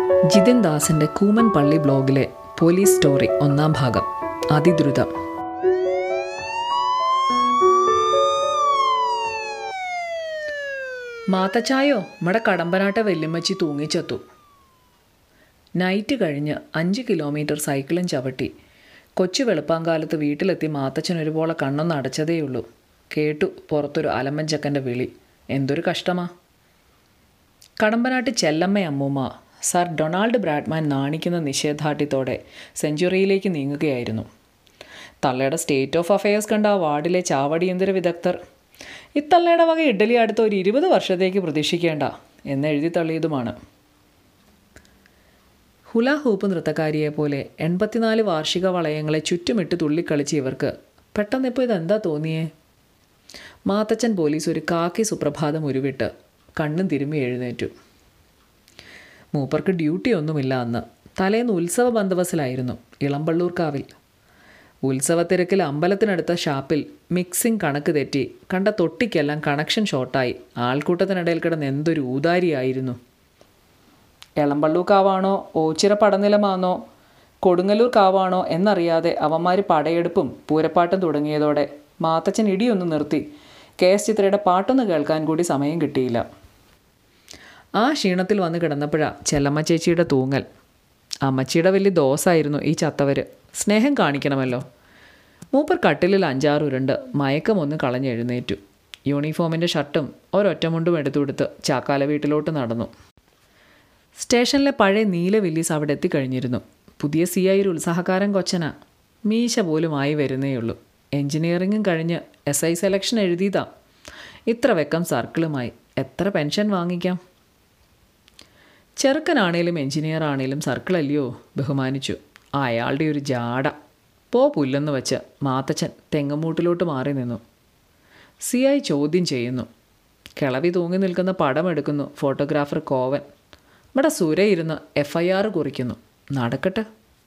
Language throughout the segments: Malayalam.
ജിതിൻ ദാസിന്റെ കൂമൻ പള്ളി ബ്ലോഗിലെ പോലീസ് സ്റ്റോറി ഒന്നാം ഭാഗം അതിദ്രുതം മാത്തച്ചായോ നമ്മുടെ കടമ്പനാട്ടെ വെല്ലുമ്മച്ചി തൂങ്ങിച്ചെത്തു നൈറ്റ് കഴിഞ്ഞ് അഞ്ച് കിലോമീറ്റർ സൈക്കിളും ചവിട്ടി കൊച്ചു വെളുപ്പാങ്കാലത്ത് വീട്ടിലെത്തി മാത്തച്ഛൻ ഒരുപോലെ കണ്ണൊന്ന് അടച്ചതേയുള്ളൂ കേട്ടു പുറത്തൊരു അലമ്പൻ ചക്കൻ്റെ വിളി എന്തൊരു കഷ്ടമാ കടമ്പനാട്ട് ചെല്ലമ്മ അമ്മൂമ്മ സർ ഡൊണാൾഡ് ബ്രാഡ്മാൻ നാണിക്കുന്ന നിഷേധാഠ്യത്തോടെ സെഞ്ചുറിയിലേക്ക് നീങ്ങുകയായിരുന്നു തള്ളയുടെ സ്റ്റേറ്റ് ഓഫ് അഫയേഴ്സ് കണ്ട ആ വാർഡിലെ ചാവടിയന്തര വിദഗ്ധർ ഇത്തള്ളയുടെ വക ഇഡ്ഡലി അടുത്ത ഒരു ഇരുപത് വർഷത്തേക്ക് പ്രതീക്ഷിക്കേണ്ട എന്ന് എഴുതി തള്ളിയതുമാണ് ഹുല ഹൂപ്പ് നൃത്തക്കാരിയെ പോലെ എൺപത്തിനാല് വാർഷിക വളയങ്ങളെ ചുറ്റുമിട്ട് തുള്ളിക്കളിച്ച് ഇവർക്ക് പെട്ടെന്നിപ്പോൾ ഇതെന്താ തോന്നിയേ മാത്തച്ഛൻ പോലീസ് ഒരു കാക്കി സുപ്രഭാതം ഉരുവിട്ട് കണ്ണും തിരുമ്മി എഴുന്നേറ്റു മൂപ്പർക്ക് ഡ്യൂട്ടി ഒന്നുമില്ല അന്ന് തലേന്ന് ഉത്സവ ബന്ദവസിലായിരുന്നു ഇളമ്പള്ളൂർക്കാവിൽ ഉത്സവത്തിരക്കിൽ അമ്പലത്തിനടുത്ത ഷാപ്പിൽ മിക്സിംഗ് കണക്ക് തെറ്റി കണ്ട തൊട്ടിക്കെല്ലാം കണക്ഷൻ ഷോർട്ടായി ആൾക്കൂട്ടത്തിനിടയിൽ കിടന്ന് എന്തൊരു ഊതാരിയായിരുന്നു എളമ്പള്ളൂർ കാവാണോ ഓച്ചിറ പടനിലമാണോ കൊടുങ്ങല്ലൂർ കാവാണോ എന്നറിയാതെ അവന്മാർ പടയെടുപ്പും പൂരപ്പാട്ടും തുടങ്ങിയതോടെ മാത്തച്ഛൻ ഇടിയൊന്ന് നിർത്തി കെ എസ് ചിത്രയുടെ പാട്ടൊന്ന് കേൾക്കാൻ കൂടി സമയം കിട്ടിയില്ല ആ ക്ഷീണത്തിൽ വന്ന് കിടന്നപ്പോഴാ ചെല്ലമ്മ ചേച്ചിയുടെ തൂങ്ങൽ അമ്മച്ചിയുടെ വലിയ ദോസായിരുന്നു ഈ ചത്തവർ സ്നേഹം കാണിക്കണമല്ലോ മൂപ്പർ കട്ടിലിൽ അഞ്ചാറുരുണ്ട് മയക്കമൊന്ന് കളഞ്ഞെഴുന്നേറ്റു യൂണിഫോമിൻ്റെ ഷർട്ടും ഒരൊറ്റമുണ്ടും എടുത്തു കൊടുത്ത് ചാക്കാല വീട്ടിലോട്ട് നടന്നു സ്റ്റേഷനിലെ പഴയ നീല വില്ലീസ് അവിടെ എത്തിക്കഴിഞ്ഞിരുന്നു പുതിയ സി ഐ ഒരു ഉത്സാഹക്കാരൻ കൊച്ചനാ മീശ പോലും ആയി വരുന്നേയുള്ളൂ എൻജിനീയറിങ്ങും കഴിഞ്ഞ് എസ് ഐ സെലക്ഷൻ എഴുതിയതാ ഇത്ര വെക്കം സർക്കിളുമായി എത്ര പെൻഷൻ വാങ്ങിക്കാം ചെറുക്കനാണേലും എൻജിനീയർ ആണേലും സർക്കിളല്ലയോ ബഹുമാനിച്ചു അയാളുടെ ഒരു ജാട പോ പുല്ലെന്ന് വെച്ച് മാത്തച്ഛൻ തെങ്ങമൂട്ടിലോട്ട് മാറി നിന്നു സി ഐ ചോദ്യം ചെയ്യുന്നു കിളവി തൂങ്ങി നിൽക്കുന്ന പടം എടുക്കുന്നു ഫോട്ടോഗ്രാഫർ കോവൻ ഇവിടെ സുര ഇരുന്ന് എഫ് ഐ ആർ കുറിക്കുന്നു നടക്കട്ടെ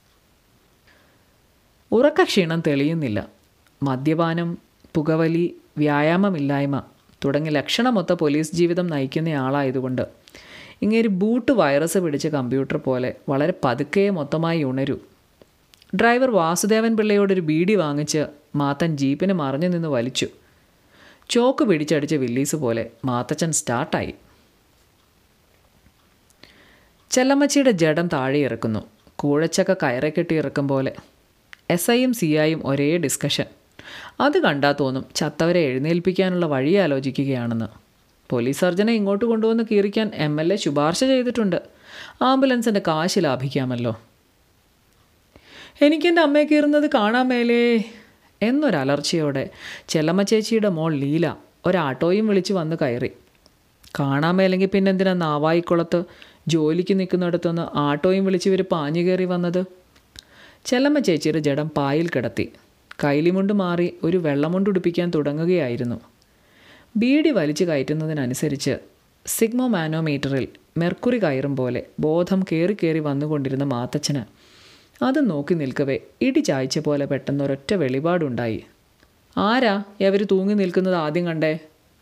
ഉറക്കക്ഷീണം തെളിയുന്നില്ല മദ്യപാനം പുകവലി വ്യായാമമില്ലായ്മ തുടങ്ങി ലക്ഷണമൊത്ത പോലീസ് ജീവിതം നയിക്കുന്ന ആളായതുകൊണ്ട് ഇങ്ങേര് ബൂട്ട് വൈറസ് പിടിച്ച കമ്പ്യൂട്ടർ പോലെ വളരെ പതുക്കെ മൊത്തമായി ഉണരൂ ഡ്രൈവർ വാസുദേവൻ പിള്ളയോടൊരു ബീഡി വാങ്ങിച്ച് മാത്തൻ ജീപ്പിന് മറിഞ്ഞു നിന്ന് വലിച്ചു ചോക്ക് പിടിച്ചടിച്ച വില്ലീസ് പോലെ മാത്തച്ചൻ സ്റ്റാർട്ടായി ചെല്ലമ്മച്ചിയുടെ ജഡം താഴെ ഇറക്കുന്നു കൂഴച്ചക്ക കയറെ കെട്ടി ഇറക്കും പോലെ എസ് ഐയും സി ഐയും ഒരേ ഡിസ്കഷൻ അത് കണ്ടാൽ തോന്നും ചത്തവരെ എഴുന്നേൽപ്പിക്കാനുള്ള വഴി ആലോചിക്കുകയാണെന്ന് പോലീസ് സർജനെ ഇങ്ങോട്ട് കൊണ്ടുവന്ന് കീറിക്കാൻ എം എൽ എ ശുപാർശ ചെയ്തിട്ടുണ്ട് ആംബുലൻസിൻ്റെ കാശ് ലാഭിക്കാമല്ലോ എനിക്കെൻ്റെ അമ്മയെ കീറുന്നത് കാണാൻ മേലേ എന്നൊരലർച്ചയോടെ ചെല്ലമ്മ ചേച്ചിയുടെ മോൾ ലീല ഒരാട്ടോയും വിളിച്ച് വന്ന് കയറി കാണാൻ മേലെങ്കിൽ പിന്നെ എന്തിനാ നാവായിക്കുളത്ത് ജോലിക്ക് നിൽക്കുന്നിടത്തുനിന്ന് ആട്ടോയും വിളിച്ച് ഇവർ പാഞ്ഞു കയറി വന്നത് ചെല്ലമ്മ ചേച്ചിയുടെ ജഡം പായിൽ കിടത്തി കൈലിമുണ്ട് മാറി ഒരു വെള്ളമുണ്ട് ഉടുപ്പിക്കാൻ തുടങ്ങുകയായിരുന്നു ബീഡി വലിച്ചു കയറ്റുന്നതിനനുസരിച്ച് സിഗ്മോ മാനോമീറ്ററിൽ മെർക്കുറി കയറും പോലെ ബോധം കയറി കയറി വന്നുകൊണ്ടിരുന്ന മാത്തച്ഛന് അത് നോക്കി നിൽക്കവേ ഇടി ചായച്ച പോലെ പെട്ടെന്ന് ഒരൊറ്റ വെളിപാടുണ്ടായി ആരാ എവർ തൂങ്ങി നിൽക്കുന്നത് ആദ്യം കണ്ടേ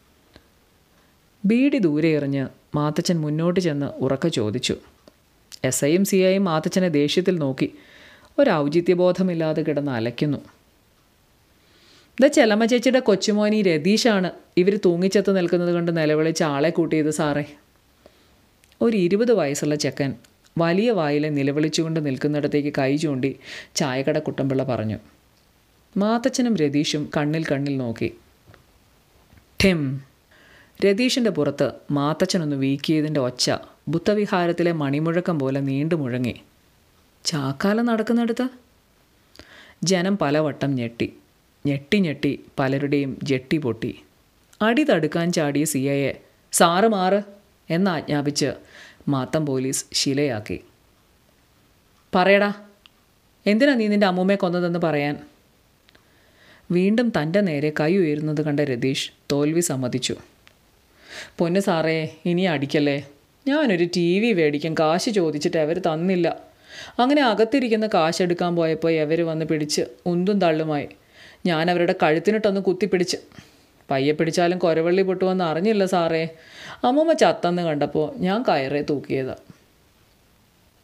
ബീഡി ദൂരെ എറിഞ്ഞ് മാത്തച്ഛൻ മുന്നോട്ട് ചെന്ന് ഉറക്കെ ചോദിച്ചു എസ് ഐയും സി ഐയും മാത്തച്ഛനെ ദേഷ്യത്തിൽ നോക്കി ഒരു ഔചിത്യബോധമില്ലാതെ കിടന്ന് അലയ്ക്കുന്നു ഇത് ചെല്ലമ്മ ചേച്ചിയുടെ കൊച്ചുമോനി രതീഷാണ് ഇവർ തൂങ്ങിച്ചെത്ത് നിൽക്കുന്നത് കൊണ്ട് നിലവിളിച്ച് ആളെ കൂട്ടിയത് സാറേ ഒരു ഇരുപത് വയസ്സുള്ള ചെക്കൻ വലിയ വായിലെ നിലവിളിച്ചുകൊണ്ട് നിൽക്കുന്നിടത്തേക്ക് കൈ ചൂണ്ടി ചായക്കട കുട്ടമ്പിള്ള പറഞ്ഞു മാത്തച്ഛനും രതീഷും കണ്ണിൽ കണ്ണിൽ നോക്കി ഠിം രതീഷിൻ്റെ പുറത്ത് മാത്തച്ഛനൊന്ന് വീക്കിയതിൻ്റെ ഒച്ച ബുദ്ധവിഹാരത്തിലെ മണിമുഴക്കം പോലെ നീണ്ടു മുഴങ്ങി ചാക്കാല നടക്കുന്നിടത്ത് ജനം പലവട്ടം ഞെട്ടി ഞെട്ടി ഞെട്ടി പലരുടെയും ജെട്ടി പൊട്ടി അടി തടുക്കാൻ ചാടിയ സി ഐയെ സാറ് മാറ് എന്നാജ്ഞാപിച്ച് മാത്തം പോലീസ് ശിലയാക്കി പറയടാ എന്തിനാ നീ നിൻ്റെ അമ്മൂമ്മയെ കൊന്നതെന്ന് പറയാൻ വീണ്ടും തൻ്റെ നേരെ കൈ ഉയരുന്നത് കണ്ട രതീഷ് തോൽവി സമ്മതിച്ചു പൊന്നു സാറേ ഇനി അടിക്കല്ലേ ഞാനൊരു ടി വി മേടിക്കാൻ കാശ് ചോദിച്ചിട്ട് അവർ തന്നില്ല അങ്ങനെ അകത്തിരിക്കുന്ന കാശെടുക്കാൻ പോയപ്പോൾ എവർ വന്ന് പിടിച്ച് ഉന്തും തള്ളുമായി ഞാൻ അവരുടെ കഴുത്തിനിട്ടൊന്ന് കുത്തിപ്പിടിച്ച് പയ്യെ പിടിച്ചാലും കൊരവള്ളി പൊട്ടുമെന്ന് അറിഞ്ഞില്ല സാറേ അമ്മൂമ്മ ചത്തെന്ന് കണ്ടപ്പോൾ ഞാൻ കയറേ തൂക്കിയതാ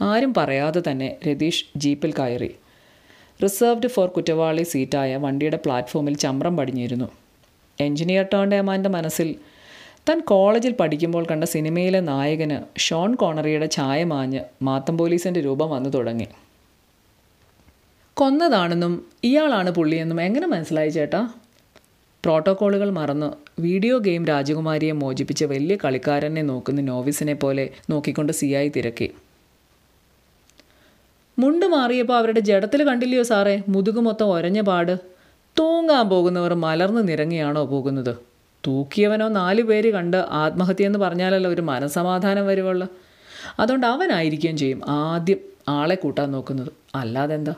ആരും പറയാതെ തന്നെ രതീഷ് ജീപ്പിൽ കയറി റിസർവ്ഡ് ഫോർ കുറ്റവാളി സീറ്റായ വണ്ടിയുടെ പ്ലാറ്റ്ഫോമിൽ ചമ്രം പടിഞ്ഞിരുന്നു എഞ്ചിനീയർ ടേൺ ഏമാൻ്റെ മനസ്സിൽ താൻ കോളേജിൽ പഠിക്കുമ്പോൾ കണ്ട സിനിമയിലെ നായകന് ഷോൺ കോണറിയുടെ ഛായ മാഞ്ഞ് മാത്തം പോലീസിൻ്റെ രൂപം വന്നു തുടങ്ങി കൊന്നതാണെന്നും ഇയാളാണ് പുള്ളിയെന്നും എങ്ങനെ മനസ്സിലായി ചേട്ടാ പ്രോട്ടോക്കോളുകൾ മറന്ന് വീഡിയോ ഗെയിം രാജകുമാരിയെ മോചിപ്പിച്ച വലിയ കളിക്കാരനെ നോക്കുന്ന നോവിസിനെ പോലെ നോക്കിക്കൊണ്ട് സിയായി തിരക്കി മുണ്ട് മാറിയപ്പോൾ അവരുടെ ജഡത്തിൽ കണ്ടില്ലയോ സാറേ മുതുകു മൊത്തം ഒരഞ്ഞ പാട് തൂങ്ങാൻ പോകുന്നവർ മലർന്ന് നിരങ്ങിയാണോ പോകുന്നത് തൂക്കിയവനോ നാലു പേര് കണ്ട് ആത്മഹത്യ എന്ന് പറഞ്ഞാലല്ലോ ഒരു മനസമാധാനം വരുവുള്ളൂ അതുകൊണ്ട് അവനായിരിക്കുകയും ചെയ്യും ആദ്യം ആളെ കൂട്ടാൻ നോക്കുന്നത് അല്ലാതെന്താ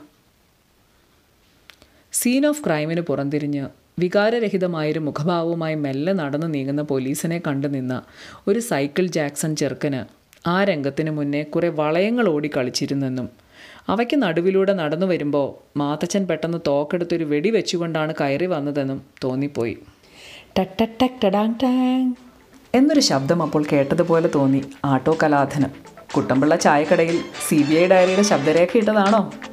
സീൻ ഓഫ് ക്രൈമിന് പുറംതിരിഞ്ഞ് വികാരരഹിതമായൊരു മുഖഭാവവുമായി മെല്ലെ നടന്നു നീങ്ങുന്ന പോലീസിനെ കണ്ടു നിന്ന ഒരു സൈക്കിൾ ജാക്സൺ ചെറുക്കന് ആ രംഗത്തിന് മുന്നേ കുറെ വളയങ്ങൾ ഓടി കളിച്ചിരുന്നെന്നും അവയ്ക്ക് നടുവിലൂടെ നടന്നു വരുമ്പോൾ മാത്തച്ഛൻ പെട്ടെന്ന് തോക്കെടുത്തൊരു വെടി വെച്ചുകൊണ്ടാണ് കയറി വന്നതെന്നും തോന്നിപ്പോയി ടക് ടക് ടക് ടടാങ് ടാങ് എന്നൊരു ശബ്ദം അപ്പോൾ കേട്ടതുപോലെ തോന്നി ആട്ടോ കലാധനം കുട്ടമ്പിള്ള ചായക്കടയിൽ സി ബി ഐ ഡയറിയുടെ ശബ്ദരേഖ ഇട്ടതാണോ